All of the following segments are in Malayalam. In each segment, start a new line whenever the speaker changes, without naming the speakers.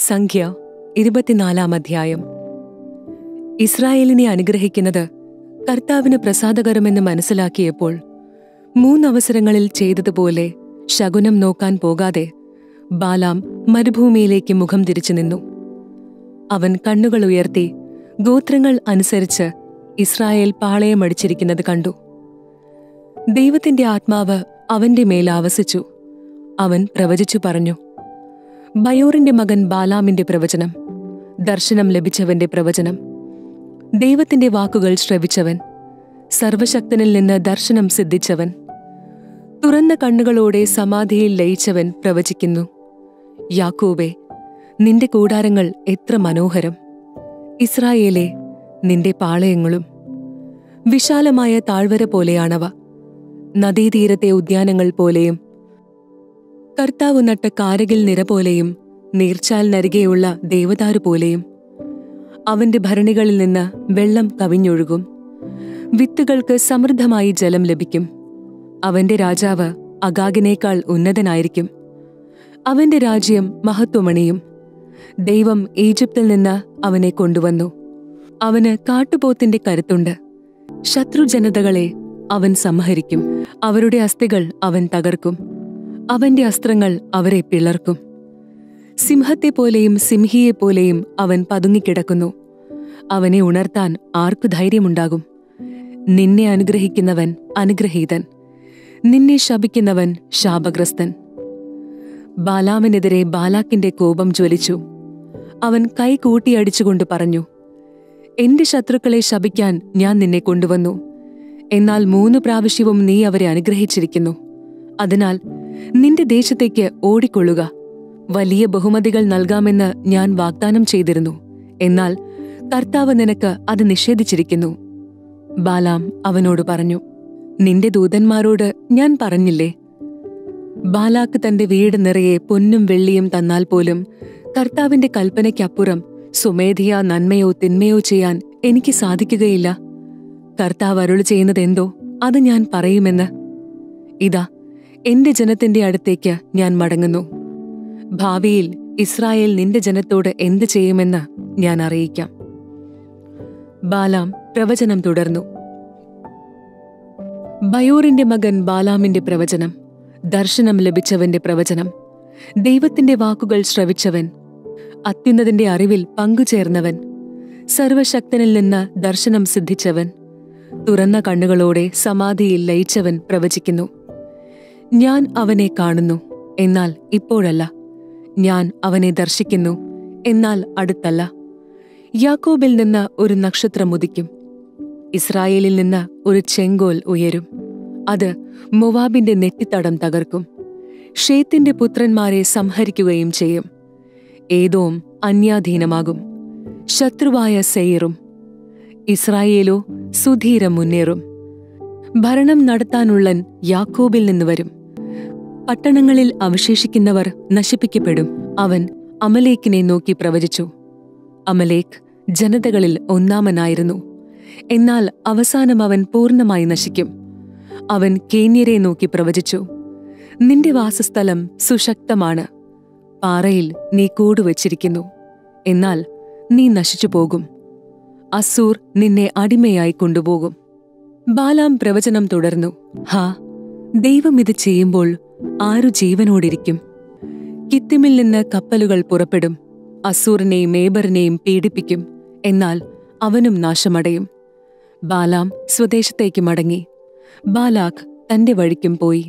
സംഖ്യ ഇരുപത്തിനാലാം അധ്യായം ഇസ്രായേലിനെ അനുഗ്രഹിക്കുന്നത് കർത്താവിന് പ്രസാദകരമെന്ന് മനസ്സിലാക്കിയപ്പോൾ മൂന്നവസരങ്ങളിൽ ചെയ്തതുപോലെ ശകുനം നോക്കാൻ പോകാതെ ബാലാം മരുഭൂമിയിലേക്ക് മുഖം തിരിച്ചു നിന്നു അവൻ കണ്ണുകൾ ഉയർത്തി ഗോത്രങ്ങൾ അനുസരിച്ച് ഇസ്രായേൽ പാളയമടിച്ചിരിക്കുന്നത് കണ്ടു ദൈവത്തിന്റെ ആത്മാവ് അവന്റെ മേൽ ആവസിച്ചു അവൻ പ്രവചിച്ചു പറഞ്ഞു ബയോറിന്റെ മകൻ ബാലാമിന്റെ പ്രവചനം ദർശനം ലഭിച്ചവന്റെ പ്രവചനം ദൈവത്തിന്റെ വാക്കുകൾ ശ്രവിച്ചവൻ സർവശക്തനിൽ നിന്ന് ദർശനം സിദ്ധിച്ചവൻ തുറന്ന കണ്ണുകളോടെ സമാധിയിൽ ലയിച്ചവൻ പ്രവചിക്കുന്നു യാക്കോബെ നിന്റെ കൂടാരങ്ങൾ എത്ര മനോഹരം ഇസ്രായേലെ നിന്റെ പാളയങ്ങളും വിശാലമായ താഴ്വര പോലെയാണവ നദീതീരത്തെ ഉദ്യാനങ്ങൾ പോലെയും കർത്താവ് നട്ട കാരകിൽ നിര പോലെയും നീർച്ചാൽ നരികെയുള്ള ദേവദാരു പോലെയും അവന്റെ ഭരണികളിൽ നിന്ന് വെള്ളം കവിഞ്ഞൊഴുകും വിത്തുകൾക്ക് സമൃദ്ധമായി ജലം ലഭിക്കും അവന്റെ രാജാവ് അഗാഗിനേക്കാൾ ഉന്നതനായിരിക്കും അവന്റെ രാജ്യം മഹത്വമണിയും ദൈവം ഈജിപ്തിൽ നിന്ന് അവനെ കൊണ്ടുവന്നു അവന് കാട്ടുപോത്തിന്റെ കരുത്തുണ്ട് ശത്രുജനതകളെ അവൻ സംഹരിക്കും അവരുടെ അസ്ഥികൾ അവൻ തകർക്കും അവന്റെ അസ്ത്രങ്ങൾ അവരെ പിളർക്കും സിംഹത്തെപ്പോലെയും സിംഹിയെപ്പോലെയും അവൻ പതുങ്ങിക്കിടക്കുന്നു അവനെ ഉണർത്താൻ ആർക്കു ധൈര്യമുണ്ടാകും നിന്നെ അനുഗ്രഹിക്കുന്നവൻ അനുഗ്രഹീതൻ നിന്നെ ശപിക്കുന്നവൻ ശാപഗ്രസ്തൻ ബാലാമിനെതിരെ ബാലാക്കിന്റെ കോപം ജ്വലിച്ചു അവൻ കൈ കൂട്ടിയടിച്ചുകൊണ്ട് പറഞ്ഞു എന്റെ ശത്രുക്കളെ ശപിക്കാൻ ഞാൻ നിന്നെ കൊണ്ടുവന്നു എന്നാൽ മൂന്ന് പ്രാവശ്യവും നീ അവരെ അനുഗ്രഹിച്ചിരിക്കുന്നു അതിനാൽ നിന്റെ ദേശത്തേക്ക് ഓടിക്കൊള്ളുക വലിയ ബഹുമതികൾ നൽകാമെന്ന് ഞാൻ വാഗ്ദാനം ചെയ്തിരുന്നു എന്നാൽ കർത്താവ് നിനക്ക് അത് നിഷേധിച്ചിരിക്കുന്നു ബാലാം അവനോട് പറഞ്ഞു നിന്റെ ദൂതന്മാരോട് ഞാൻ പറഞ്ഞില്ലേ ബാലാക്ക് തന്റെ വീട് നിറയെ പൊന്നും വെള്ളിയും തന്നാൽ പോലും കർത്താവിന്റെ കൽപ്പനയ്ക്കപ്പുറം സുമേധിയ നന്മയോ തിന്മയോ ചെയ്യാൻ എനിക്ക് സാധിക്കുകയില്ല കർത്താവ് അരുളി ചെയ്യുന്നതെന്തോ അത് ഞാൻ പറയുമെന്ന് ഇതാ എന്റെ ജനത്തിന്റെ അടുത്തേക്ക് ഞാൻ മടങ്ങുന്നു ഭാവിയിൽ ഇസ്രായേൽ നിന്റെ ജനത്തോട് എന്ത് ചെയ്യുമെന്ന് ഞാൻ അറിയിക്കാം ബാലാം പ്രവചനം തുടർന്നു ബയോറിന്റെ മകൻ ബാലാമിന്റെ പ്രവചനം ദർശനം ലഭിച്ചവന്റെ പ്രവചനം ദൈവത്തിന്റെ വാക്കുകൾ ശ്രവിച്ചവൻ അത്യുന്നതിന്റെ അറിവിൽ പങ്കുചേർന്നവൻ സർവശക്തനിൽ നിന്ന് ദർശനം സിദ്ധിച്ചവൻ തുറന്ന കണ്ണുകളോടെ സമാധിയിൽ ലയിച്ചവൻ പ്രവചിക്കുന്നു ഞാൻ അവനെ കാണുന്നു എന്നാൽ ഇപ്പോഴല്ല ഞാൻ അവനെ ദർശിക്കുന്നു എന്നാൽ അടുത്തല്ല യാക്കോബിൽ നിന്ന് ഒരു നക്ഷത്രം ഉദിക്കും ഇസ്രായേലിൽ നിന്ന് ഒരു ചെങ്കോൽ ഉയരും അത് മൊവാബിന്റെ നെറ്റിത്തടം തകർക്കും ഷേത്തിന്റെ പുത്രന്മാരെ സംഹരിക്കുകയും ചെയ്യും ഏതോം അന്യാധീനമാകും ശത്രുവായ സെയിറും ഇസ്രായേലോ സുധീരം മുന്നേറും ഭരണം നടത്താനുള്ളൻ യാക്കോബിൽ നിന്ന് വരും പട്ടണങ്ങളിൽ അവശേഷിക്കുന്നവർ നശിപ്പിക്കപ്പെടും അവൻ അമലേക്കിനെ നോക്കി പ്രവചിച്ചു അമലേക്ക് ജനതകളിൽ ഒന്നാമനായിരുന്നു എന്നാൽ അവസാനം അവൻ പൂർണ്ണമായി നശിക്കും അവൻ കേന്യരെ നോക്കി പ്രവചിച്ചു നിന്റെ വാസസ്ഥലം സുശക്തമാണ് പാറയിൽ നീ കൂടുവച്ചിരിക്കുന്നു എന്നാൽ നീ നശിച്ചു പോകും അസൂർ നിന്നെ അടിമയായി കൊണ്ടുപോകും ബാലാം പ്രവചനം തുടർന്നു ഹാ ദൈവം ഇത് ചെയ്യുമ്പോൾ ആരു ജീവനോടിരിക്കും കിത്തിമിൽ നിന്ന് കപ്പലുകൾ പുറപ്പെടും അസൂറിനെയും ഏബറിനെയും പീഡിപ്പിക്കും എന്നാൽ അവനും നാശമടയും ബാലാം സ്വദേശത്തേക്ക് മടങ്ങി ബാലാഖ് തന്റെ വഴിക്കും പോയി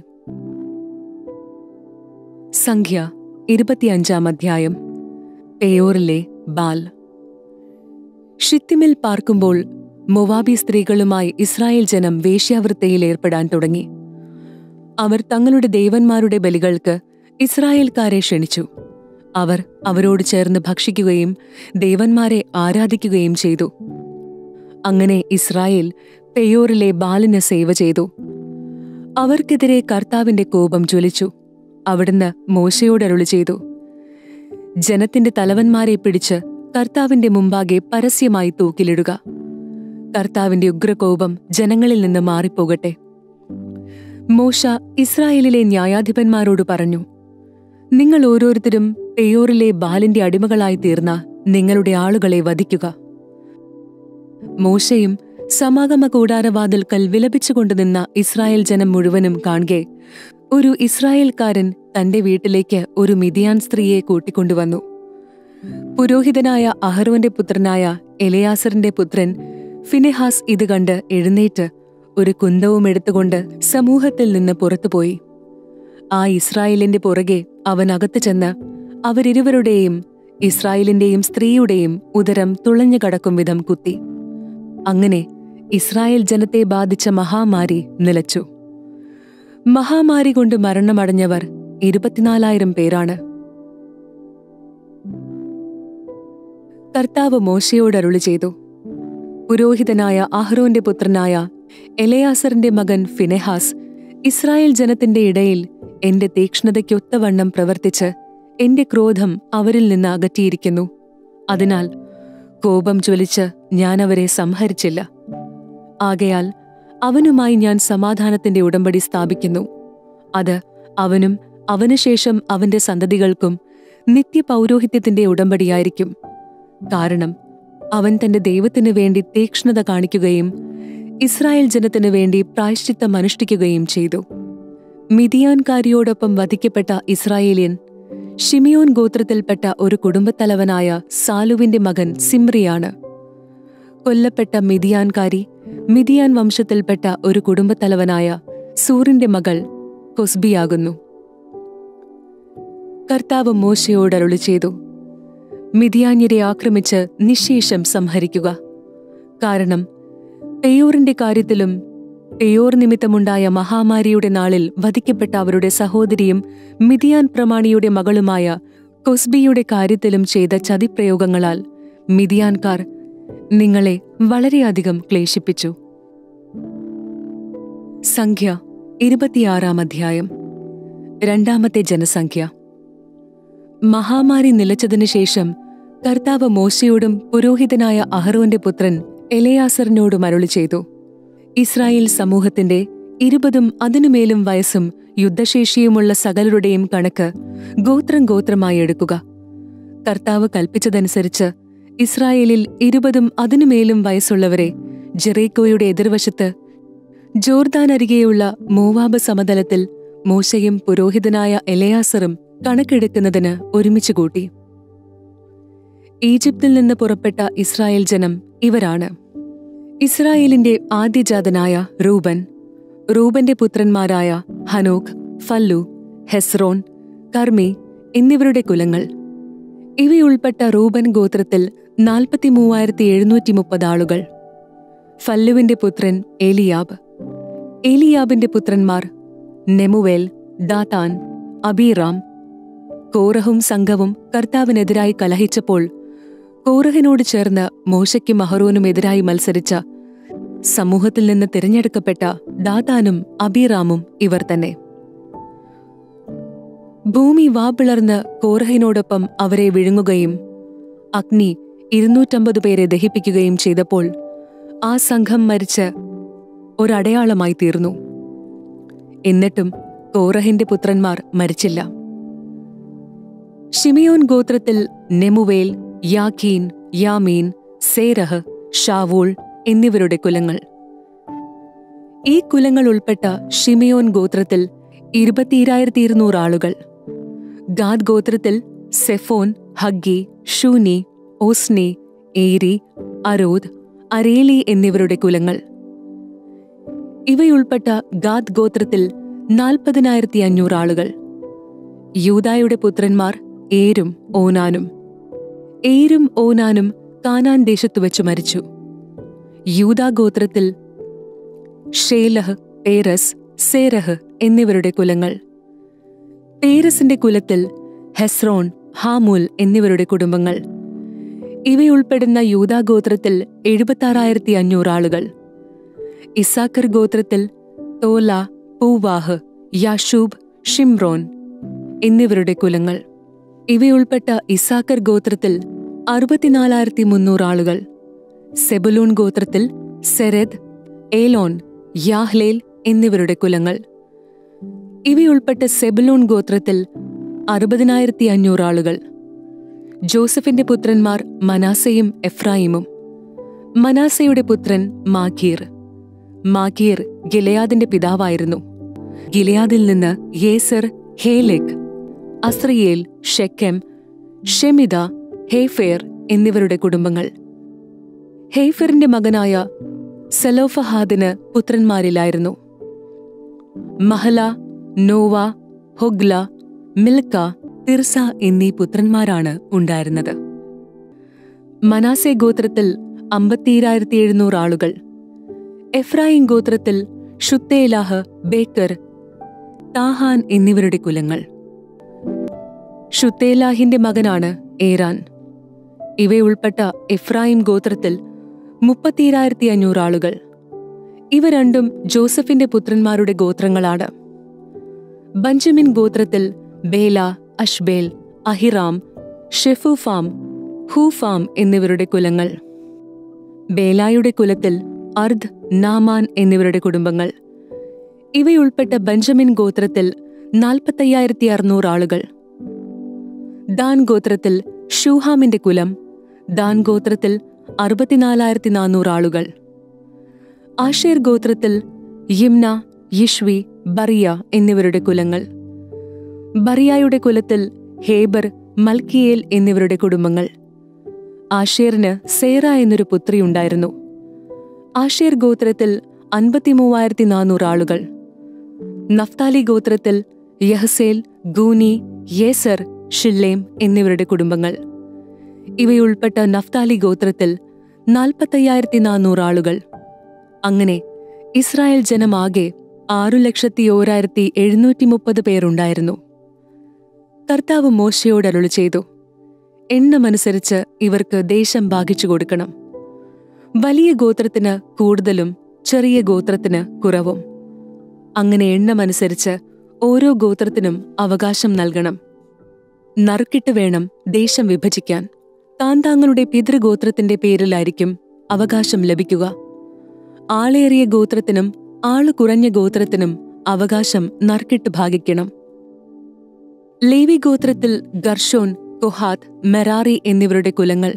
സംഖ്യ ഇരുപത്തിയഞ്ചാം അധ്യായം പേയോറിലെ ബാൽ ഷിത്തിമിൽ പാർക്കുമ്പോൾ മൊവാബി സ്ത്രീകളുമായി ഇസ്രായേൽ ജനം വേശ്യാവൃത്തിയിൽ ഏർപ്പെടാൻ തുടങ്ങി അവർ തങ്ങളുടെ ദേവന്മാരുടെ ബലികൾക്ക് ഇസ്രായേൽക്കാരെ ക്ഷണിച്ചു അവർ അവരോട് ചേർന്ന് ഭക്ഷിക്കുകയും ദേവന്മാരെ ആരാധിക്കുകയും ചെയ്തു അങ്ങനെ ഇസ്രായേൽ പെയോറിലെ ബാലിന് സേവ ചെയ്തു അവർക്കെതിരെ കർത്താവിന്റെ കോപം ജ്വലിച്ചു അവിടുന്ന് മോശയോട് അരുളി ചെയ്തു ജനത്തിന്റെ തലവന്മാരെ പിടിച്ച് കർത്താവിന്റെ മുമ്പാകെ പരസ്യമായി തൂക്കിലിടുക കർത്താവിന്റെ ഉഗ്രകോപം ജനങ്ങളിൽ നിന്ന് മാറിപ്പോകട്ടെ മോശ ഇസ്രായേലിലെ ന്യായാധിപന്മാരോട് പറഞ്ഞു നിങ്ങൾ ഓരോരുത്തരും പെയോറിലെ ബാലിന്റെ അടിമകളായി തീർന്ന നിങ്ങളുടെ ആളുകളെ വധിക്കുക മോശയും സമാഗമ കൂടാരവാതിൽക്കൽ വിലപിച്ചുകൊണ്ട് നിന്ന ഇസ്രായേൽ ജനം മുഴുവനും കാണെ ഒരു ഇസ്രായേൽക്കാരൻ തന്റെ വീട്ടിലേക്ക് ഒരു മിതിയാൻ സ്ത്രീയെ കൂട്ടിക്കൊണ്ടുവന്നു പുരോഹിതനായ അഹരോന്റെ പുത്രനായ എലയാസറിന്റെ പുത്രൻ ഫിനെഹാസ് ഇത് കണ്ട് എഴുന്നേറ്റ് ഒരു കുന്തവും എടുത്തുകൊണ്ട് സമൂഹത്തിൽ നിന്ന് പുറത്തുപോയി ആ ഇസ്രായേലിന്റെ പുറകെ അവൻ അകത്തു ചെന്ന് അവരിരുവരുടെയും ഇസ്രായേലിന്റെയും സ്ത്രീയുടെയും ഉദരം തുളഞ്ഞു കടക്കും വിധം കുത്തി അങ്ങനെ ഇസ്രായേൽ ജനത്തെ ബാധിച്ച മഹാമാരി നിലച്ചു മഹാമാരി കൊണ്ട് മരണമടഞ്ഞവർ ഇരുപത്തിനാലായിരം പേരാണ് കർത്താവ് മോശയോട് അരുളി ചെയ്തു പുരോഹിതനായ അഹ്റോന്റെ പുത്രനായ എലയാസറിന്റെ മകൻ ഫിനെഹാസ് ഇസ്രായേൽ ജനത്തിന്റെ ഇടയിൽ എന്റെ തീക്ഷ്ണതയ്ക്കൊത്തവണ്ണം പ്രവർത്തിച്ച് എന്റെ ക്രോധം അവരിൽ നിന്ന് അകറ്റിയിരിക്കുന്നു അതിനാൽ കോപം ജ്വലിച്ച് ഞാൻ അവരെ സംഹരിച്ചില്ല ആകയാൽ അവനുമായി ഞാൻ സമാധാനത്തിന്റെ ഉടമ്പടി സ്ഥാപിക്കുന്നു അത് അവനും അവനുശേഷം അവന്റെ സന്തതികൾക്കും നിത്യപൗരോഹിത്യത്തിന്റെ ഉടമ്പടിയായിരിക്കും കാരണം അവൻ തന്റെ ദൈവത്തിനു വേണ്ടി തീക്ഷ്ണത കാണിക്കുകയും ഇസ്രായേൽ ജനത്തിനു വേണ്ടി പ്രായശ്ചിത്തം അനുഷ്ഠിക്കുകയും ചെയ്തു മിതിയാൻകാരിയോടൊപ്പം വധിക്കപ്പെട്ട ഇസ്രായേലിയൻ ഷിമിയോൻ ഗോത്രത്തിൽപ്പെട്ട ഒരു കുടുംബത്തലവനായ സാലുവിന്റെ മകൻ സിമ്രിയാണ് കൊല്ലപ്പെട്ട മിതിയാൻകാരി മിതിയാൻ വംശത്തിൽപ്പെട്ട ഒരു കുടുംബത്തലവനായ സൂറിന്റെ മകൾ കൊസ്ബിയാകുന്നു കർത്താവ് മോശയോട് അരുളി ചെയ്തു മിതിയാന്യരെ ആക്രമിച്ച് നിശേഷം സംഹരിക്കുക കാരണം പെയോറിന്റെ കാര്യത്തിലും പെയോർ നിമിത്തമുണ്ടായ മഹാമാരിയുടെ നാളിൽ വധിക്കപ്പെട്ട അവരുടെ സഹോദരിയും മിതിയാൻ പ്രമാണിയുടെ മകളുമായ കൊസ്ബിയുടെ കാര്യത്തിലും ചെയ്ത ചതിപ്രയോഗങ്ങളാൽ മിതിയാൻകാർ നിങ്ങളെ വളരെയധികം ക്ലേശിപ്പിച്ചു സംഖ്യ ഇരുപത്തിയാറാം അധ്യായം രണ്ടാമത്തെ ജനസംഖ്യ മഹാമാരി നിലച്ചതിനു ശേഷം കർത്താവ് മോശയോടും പുരോഹിതനായ അഹറോന്റെ പുത്രൻ എലയാസറിനോടും അരുളി ചെയ്തു ഇസ്രായേൽ സമൂഹത്തിന്റെ ഇരുപതും അതിനുമേലും വയസ്സും യുദ്ധശേഷിയുമുള്ള സകലരുടെയും കണക്ക് ഗോത്രം ഗോത്രമായി എടുക്കുക കർത്താവ് കൽപ്പിച്ചതനുസരിച്ച് ഇസ്രായേലിൽ ഇരുപതും അതിനുമേലും വയസ്സുള്ളവരെ ജെറേക്കോയുടെ എതിർവശത്ത് ജോർദാൻ അരികെയുള്ള മോവാബ് സമതലത്തിൽ മോശയും പുരോഹിതനായ എലയാസറും കണക്കെടുക്കുന്നതിന് ഒരുമിച്ച് കൂട്ടി ഈജിപ്തിൽ നിന്ന് പുറപ്പെട്ട ഇസ്രായേൽ ജനം ഇവരാണ് ഇസ്രായേലിന്റെ ആദ്യജാതനായ റൂബൻ റൂബന്റെ പുത്രന്മാരായ ഹനോക്ക് ഫല്ലു ഹെസ്രോൻ കർമ്മി എന്നിവരുടെ കുലങ്ങൾ ഇവയുൾപ്പെട്ട റൂബൻ ഗോത്രത്തിൽ നാൽപ്പത്തി മൂവായിരത്തി എഴുന്നൂറ്റി മുപ്പത് ആളുകൾ ഫല്ലുവിന്റെ പുത്രൻ ഏലിയാബ് ഏലിയാബിന്റെ പുത്രന്മാർ നെമുവേൽ ദാതാൻ അബീറാം കോറഹും സംഘവും കർത്താവിനെതിരായി കലഹിച്ചപ്പോൾ കോറഹിനോട് ചേർന്ന് മോശയ്ക്കും അഹറോനും എതിരായി മത്സരിച്ച സമൂഹത്തിൽ നിന്ന് തിരഞ്ഞെടുക്കപ്പെട്ട ദാതാനും അബീറാമും ഇവർ തന്നെ ഭൂമി വാപിളർന്ന് കോറഹിനോടൊപ്പം അവരെ വിഴുങ്ങുകയും അഗ്നി ഇരുന്നൂറ്റമ്പത് പേരെ ദഹിപ്പിക്കുകയും ചെയ്തപ്പോൾ ആ സംഘം മരിച്ച് ഒരടയാളമായി തീർന്നു എന്നിട്ടും കോറഹിന്റെ പുത്രന്മാർ മരിച്ചില്ല ഷിമിയോൻ ഗോത്രത്തിൽ നെമുവേൽ യാഖീൻ യാമീൻ സേരഹ് ഷാവൂൾ എന്നിവരുടെ കുലങ്ങൾ ഈ കുലങ്ങൾ ഉൾപ്പെട്ട ഷിമിയോൻ ഗോത്രത്തിൽ ഇരുപത്തിയിരായിരത്തി ഇരുന്നൂറ് ആളുകൾ ഗാദ് ഗോത്രത്തിൽ സെഫോൻ ഹഗ്ഗി ഷൂനി ഓസ്നി ഏരി അരോദ് അരേലി എന്നിവരുടെ കുലങ്ങൾ ഇവയുൾപ്പെട്ട ഗാദ് ഗോത്രത്തിൽ നാൽപ്പതിനായിരത്തി അഞ്ഞൂറ് ആളുകൾ യൂദായുടെ പുത്രന്മാർ ഏരും ഓനാനും ഏരും ഓനാനും കാനാൻ ദേശത്തു വെച്ച് മരിച്ചു യൂദാ ഗോത്രത്തിൽ ഷേലഹ് പേരസ് സേരഹ് എന്നിവരുടെ കുലങ്ങൾ പേരസിന്റെ കുലത്തിൽ ഹെസ്രോൺ ഹാമൂൽ എന്നിവരുടെ കുടുംബങ്ങൾ ഇവയുൾപ്പെടുന്ന യൂദാ ഗോത്രത്തിൽ എഴുപത്താറായിരത്തി അഞ്ഞൂറ് ആളുകൾ ഇസാക്കർ ഗോത്രത്തിൽ തോല പൂവാഹ് യാഷൂബ് ഷിംറോൻ എന്നിവരുടെ കുലങ്ങൾ ഇവയുൾപ്പെട്ട ഇസാക്കർ ഗോത്രത്തിൽ അറുപത്തിനാലായിരത്തി മുന്നൂറ് ആളുകൾ സെബുലൂൺ ഗോത്രത്തിൽ സെരദ് ഏലോൻ യാഹ്ലേൽ എന്നിവരുടെ കുലങ്ങൾ ഇവയുൾപ്പെട്ട സെബുലൂൺ ഗോത്രത്തിൽ അറുപതിനായിരത്തി അഞ്ഞൂറ് ആളുകൾ ജോസഫിന്റെ പുത്രന്മാർ മനാസയും എഫ്രായിമും മനാസയുടെ പുത്രൻ മാഖീർ മാഖീർ ഗിലയാദിന്റെ പിതാവായിരുന്നു ഗിലയാദിൽ നിന്ന് യേസർ ഹേലെക് അസ്രിയേൽ ഷെക്കെം ഷെമിദ ഹേഫേർ എന്നിവരുടെ കുടുംബങ്ങൾ ഹേഫറിന്റെ മകനായ സെലോഫഹാദിന് പുത്രന്മാരിലായിരുന്നു മഹല നോവ ഹൊഗ്ല മിൽക്ക തിർസ എന്നീ പുത്രന്മാരാണ് ഉണ്ടായിരുന്നത് മനാസെ ഗോത്രത്തിൽ അമ്പത്തിയിരായിരത്തി എഴുന്നൂറ് ആളുകൾ എഫ്രായിം ഗോത്രത്തിൽ ഷുത്തേലാഹ് ബേക്കർ താഹാൻ എന്നിവരുടെ കുലങ്ങൾ ഷുത്തേലാഹിന്റെ മകനാണ് ഏറാൻ ഇവയുൾപ്പെട്ട എഫ്രായിം ഗോത്രത്തിൽ മുപ്പത്തിയിരായിരത്തി അഞ്ഞൂറ് ആളുകൾ ഇവ രണ്ടും ജോസഫിന്റെ പുത്രന്മാരുടെ ഗോത്രങ്ങളാണ് ബഞ്ചമിൻ ഗോത്രത്തിൽ ബേല അഷ്ബേൽ അഹിറാം ഷെഫുഫാം ഹൂഫാം എന്നിവരുടെ കുലങ്ങൾ ബേലായുടെ കുലത്തിൽ അർദ് നാമാൻ എന്നിവരുടെ കുടുംബങ്ങൾ ഇവയുൾപ്പെട്ട ബഞ്ചമിൻ ഗോത്രത്തിൽ നാൽപ്പത്തയ്യായിരത്തി അറുന്നൂറ് ആളുകൾ ദാൻ ഗോത്രത്തിൽ ഷൂഹാമിന്റെ കുലം ദാൻ ഗോത്രത്തിൽ അറുപത്തിനാലായിരത്തി നാനൂറ് ആളുകൾ ആഷേർ ഗോത്രത്തിൽ യിംന യിഷ്വി ബറിയ എന്നിവരുടെ കുലങ്ങൾ ബറിയായുടെ കുലത്തിൽ ഹേബർ മൽക്കിയേൽ എന്നിവരുടെ കുടുംബങ്ങൾ ആഷേറിന് സേറ എന്നൊരു പുത്രിയുണ്ടായിരുന്നു ആഷേർ ഗോത്രത്തിൽ അൻപത്തിമൂവായിരത്തി നാനൂറ് ആളുകൾ നഫ്താലി ഗോത്രത്തിൽ യഹസേൽ ഗൂനി യേസർ ഷില്ലേം എന്നിവരുടെ കുടുംബങ്ങൾ ഇവയുൾപ്പെട്ട നഫ്താലി ഗോത്രത്തിൽ നാൽപ്പത്തയ്യായിരത്തി നാനൂറ് ആളുകൾ അങ്ങനെ ഇസ്രായേൽ ജനമാകെ ആറു ലക്ഷത്തി ഓരായിരത്തി എഴുന്നൂറ്റി മുപ്പത് പേരുണ്ടായിരുന്നു കർത്താവ് മോശയോട് അരുളി ചെയ്തു എണ്ണമനുസരിച്ച് ഇവർക്ക് ദേശം ഭാഗിച്ചു കൊടുക്കണം വലിയ ഗോത്രത്തിന് കൂടുതലും ചെറിയ ഗോത്രത്തിന് കുറവും അങ്ങനെ എണ്ണമനുസരിച്ച് ഓരോ ഗോത്രത്തിനും അവകാശം നൽകണം നറുക്കിട്ട് വേണം ദേശം വിഭജിക്കാൻ താൻ താങ്കളുടെ പിതൃഗോത്രത്തിന്റെ പേരിലായിരിക്കും അവകാശം ലഭിക്കുക ആളേറിയ ഗോത്രത്തിനും ആള് കുറഞ്ഞ ഗോത്രത്തിനും അവകാശം നറുക്കിട്ട് ഭാഗിക്കണം ലേവി ഗോത്രത്തിൽ ഗർഷോൻ കൊഹാത്ത് മെറാറി എന്നിവരുടെ കുലങ്ങൾ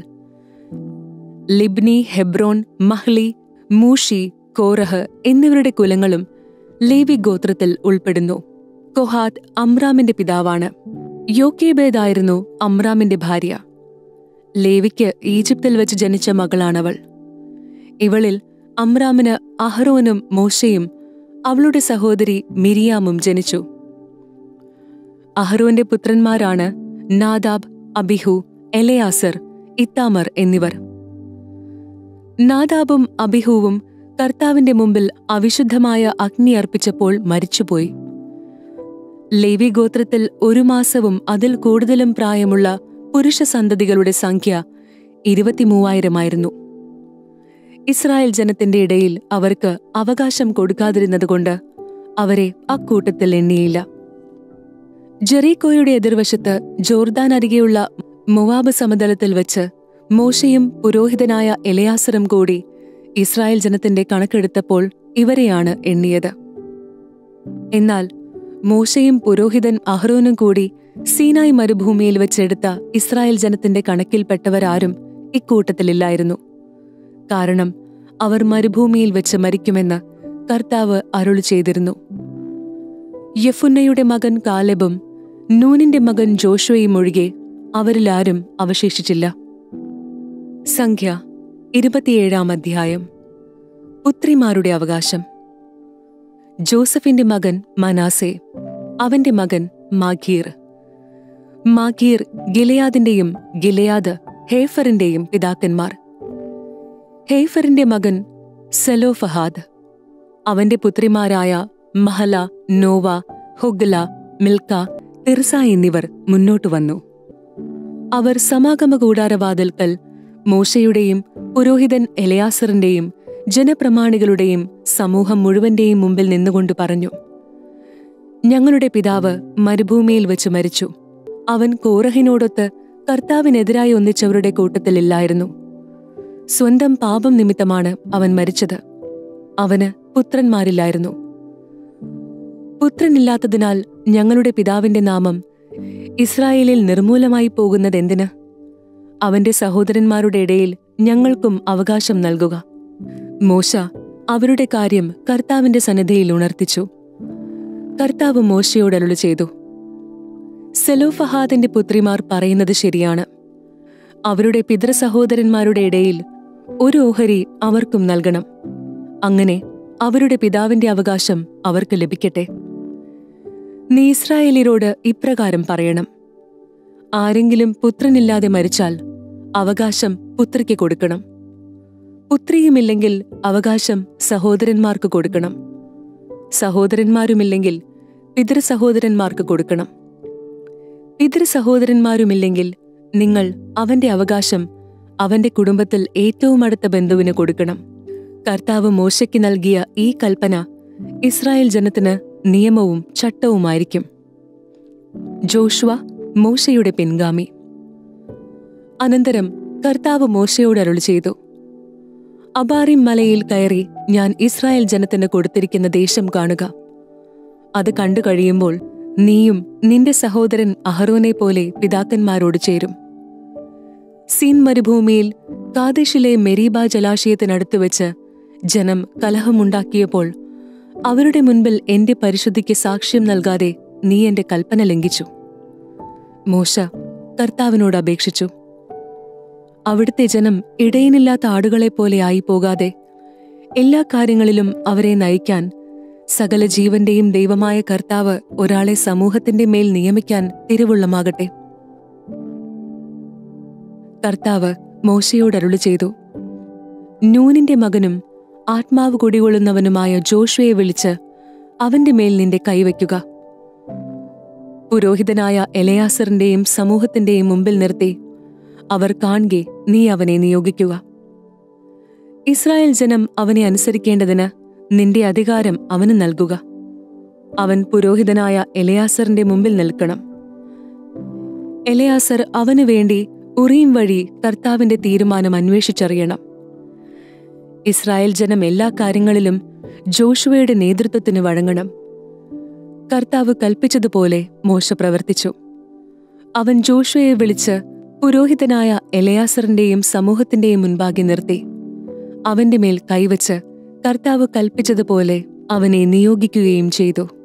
Libni Hebron Mahli Mushi Korah എന്നിവരുടെ കുലങ്ങളും ലേവി ഗോത്രത്തിൽ ഉൾപ്പെടുന്നു കൊഹാത്ത് അമ്രാമിന്റെ പിതാവാണ് യോക്കേബേദായിരുന്നു അമ്രാമിന്റെ ഭാര്യ ലേവിക്ക് ഈജിപ്തിൽ വെച്ച് ജനിച്ച മകളാണവൾ ഇവളിൽ അമ്രാമിന് അഹ്റോനും മോശയും അവളുടെ സഹോദരി മിരിയാമും ജനിച്ചു അഹ്റോന്റെ പുത്രന്മാരാണ് നാദാബ് അബിഹു എലയാസർ ഇത്താമർ എന്നിവർ നാദാബും അബിഹുവും കർത്താവിന്റെ മുമ്പിൽ അവിശുദ്ധമായ അഗ്നി അർപ്പിച്ചപ്പോൾ മരിച്ചുപോയി ലേവി ഗോത്രത്തിൽ ഒരു മാസവും അതിൽ കൂടുതലും പ്രായമുള്ള പുരുഷ സന്തതികളുടെ സംഖ്യ ഇരുപത്തിമൂവായിരമായിരുന്നു ഇസ്രായേൽ ജനത്തിന്റെ ഇടയിൽ അവർക്ക് അവകാശം കൊടുക്കാതിരുന്നതുകൊണ്ട് അവരെ അക്കൂട്ടത്തിൽ എണ്ണിയില്ല ജെറീക്കോയുടെ എതിർവശത്ത് ജോർദാൻ അരികെയുള്ള മൊവാബ് സമതലത്തിൽ വെച്ച് മോശയും പുരോഹിതനായ എലയാസറും കൂടി ഇസ്രായേൽ ജനത്തിന്റെ കണക്കെടുത്തപ്പോൾ ഇവരെയാണ് എണ്ണിയത് എന്നാൽ മോശയും പുരോഹിതൻ അഹ്റോനും കൂടി സീനായ് മരുഭൂമിയിൽ വെച്ചെടുത്ത ഇസ്രായേൽ ജനത്തിന്റെ കണക്കിൽപ്പെട്ടവരാരും ഇക്കൂട്ടത്തിലില്ലായിരുന്നു കാരണം അവർ മരുഭൂമിയിൽ വെച്ച് മരിക്കുമെന്ന് കർത്താവ് അരുളി ചെയ്തിരുന്നു യഫുന്നയുടെ മകൻ കാലെബും നൂനിന്റെ മകൻ ജോഷുവയും ഒഴികെ അവരിലാരും അവശേഷിച്ചില്ല സംഖ്യ ഇരുപത്തിയേഴാം അധ്യായം പുത്രിമാരുടെ അവകാശം ജോസഫിന്റെ മകൻ മനാസെ അവന്റെ മകൻ മാഗീർ മാഗീർ ഗിലയാദിന്റെയും ഗിലയാദ് ഹേഫറിന്റെയും പിതാക്കന്മാർ ഹേഫറിന്റെ മകൻ സെലോഫഹാദ് അവന്റെ പുത്രിമാരായ മഹല നോവ ഹൊഗ്ല മിൽക്ക തിർസ എന്നിവർ മുന്നോട്ടു വന്നു അവർ സമാഗമ കൂടാരവാതിൽക്കൽ മോശയുടെയും പുരോഹിതൻ എലയാസറിന്റെയും ജനപ്രമാണികളുടെയും സമൂഹം മുഴുവന്റെയും മുമ്പിൽ നിന്നുകൊണ്ട് പറഞ്ഞു ഞങ്ങളുടെ പിതാവ് മരുഭൂമിയിൽ വെച്ച് മരിച്ചു അവൻ കോറഹിനോടൊത്ത് കർത്താവിനെതിരായി ഒന്നിച്ചവരുടെ കൂട്ടത്തിലില്ലായിരുന്നു സ്വന്തം പാപം നിമിത്തമാണ് അവൻ മരിച്ചത് അവന് പുത്രന്മാരില്ലായിരുന്നു പുത്രനില്ലാത്തതിനാൽ ഞങ്ങളുടെ പിതാവിന്റെ നാമം ഇസ്രായേലിൽ നിർമൂലമായി പോകുന്നതെന്തിന് അവന്റെ സഹോദരന്മാരുടെ ഇടയിൽ ഞങ്ങൾക്കും അവകാശം നൽകുക മോശ അവരുടെ കാര്യം കർത്താവിന്റെ സന്നദ്ധയിൽ ഉണർത്തിച്ചു കർത്താവ് മോശയോട് അരുളി ചെയ്തു സെലോഫഹാദിന്റെ പുത്രിമാർ പറയുന്നത് ശരിയാണ് അവരുടെ പിതൃസഹോദരന്മാരുടെ ഇടയിൽ ഒരു ഓഹരി അവർക്കും നൽകണം അങ്ങനെ അവരുടെ പിതാവിന്റെ അവകാശം അവർക്ക് ലഭിക്കട്ടെ നീ ഇസ്രായേലിയരോട് ഇപ്രകാരം പറയണം ആരെങ്കിലും പുത്രനില്ലാതെ മരിച്ചാൽ അവകാശം പുത്രിക്ക് കൊടുക്കണം പുത്രിയുമില്ലെങ്കിൽ അവകാശം സഹോദരന്മാർക്ക് കൊടുക്കണം സഹോദരന്മാരുമില്ലെങ്കിൽ പിതൃസഹോദരന്മാർക്ക് കൊടുക്കണം പിതൃസഹോദരന്മാരുമില്ലെങ്കിൽ നിങ്ങൾ അവന്റെ അവകാശം അവന്റെ കുടുംബത്തിൽ ഏറ്റവും അടുത്ത ബന്ധുവിന് കൊടുക്കണം കർത്താവ് മോശയ്ക്ക് നൽകിയ ഈ കൽപ്പന ഇസ്രായേൽ ജനത്തിന് നിയമവും ചട്ടവുമായിരിക്കും ജോഷുവ മോശയുടെ പിൻഗാമി അനന്തരം കർത്താവ് മോശയോട് അരുളി ചെയ്തു അബാറിം മലയിൽ കയറി ഞാൻ ഇസ്രായേൽ ജനത്തിന് കൊടുത്തിരിക്കുന്ന ദേശം കാണുക അത് കണ്ടു കഴിയുമ്പോൾ നീയും നിന്റെ സഹോദരൻ അഹറോനെ പോലെ പിതാക്കന്മാരോട് ചേരും സീൻ മരുഭൂമിയിൽ കാദേശിലെ മെരീബ ജലാശയത്തിനടുത്ത് വെച്ച് ജനം കലഹമുണ്ടാക്കിയപ്പോൾ അവരുടെ മുൻപിൽ എന്റെ പരിശുദ്ധിക്ക് സാക്ഷ്യം നൽകാതെ നീ എന്റെ കൽപ്പന ലംഘിച്ചു മോശ കർത്താവിനോട് അപേക്ഷിച്ചു അവിടുത്തെ ജനം ഇടയനില്ലാത്ത ആടുകളെപ്പോലെ ആയി പോകാതെ എല്ലാ കാര്യങ്ങളിലും അവരെ നയിക്കാൻ സകല ജീവന്റെയും ദൈവമായ കർത്താവ് ഒരാളെ സമൂഹത്തിന്റെ മേൽ നിയമിക്കാൻ തിരുവുള്ളമാകട്ടെ കർത്താവ് മോശയോട് അരുളി ചെയ്തു നൂനിന്റെ മകനും ആത്മാവ് കുടികൊള്ളുന്നവനുമായ ജോഷുവയെ വിളിച്ച് അവന്റെ മേൽ നിന്റെ കൈവയ്ക്കുക പുരോഹിതനായ എലയാസറിന്റെയും സമൂഹത്തിന്റെയും മുമ്പിൽ നിർത്തി അവർ കാൺകെ നീ അവനെ നിയോഗിക്കുക ഇസ്രായേൽ ജനം അവനെ അനുസരിക്കേണ്ടതിന് നിന്റെ അധികാരം അവന് നൽകുക അവൻ പുരോഹിതനായ എലയാസറിന്റെ മുമ്പിൽ നിൽക്കണം എലയാസർ അവനു വേണ്ടി ഉറീം വഴി കർത്താവിന്റെ തീരുമാനം അന്വേഷിച്ചറിയണം ഇസ്രായേൽ ജനം എല്ലാ കാര്യങ്ങളിലും ജോഷുവയുടെ നേതൃത്വത്തിന് വഴങ്ങണം കർത്താവ് കൽപ്പിച്ചതുപോലെ മോശ പ്രവർത്തിച്ചു അവൻ ജോഷുവയെ വിളിച്ച് പുരോഹിതനായ എലയാസറിന്റെയും സമൂഹത്തിന്റെയും മുൻപാകെ നിർത്തി അവന്റെ മേൽ കൈവച്ച് കർത്താവ് കൽപ്പിച്ചതുപോലെ അവനെ നിയോഗിക്കുകയും ചെയ്തു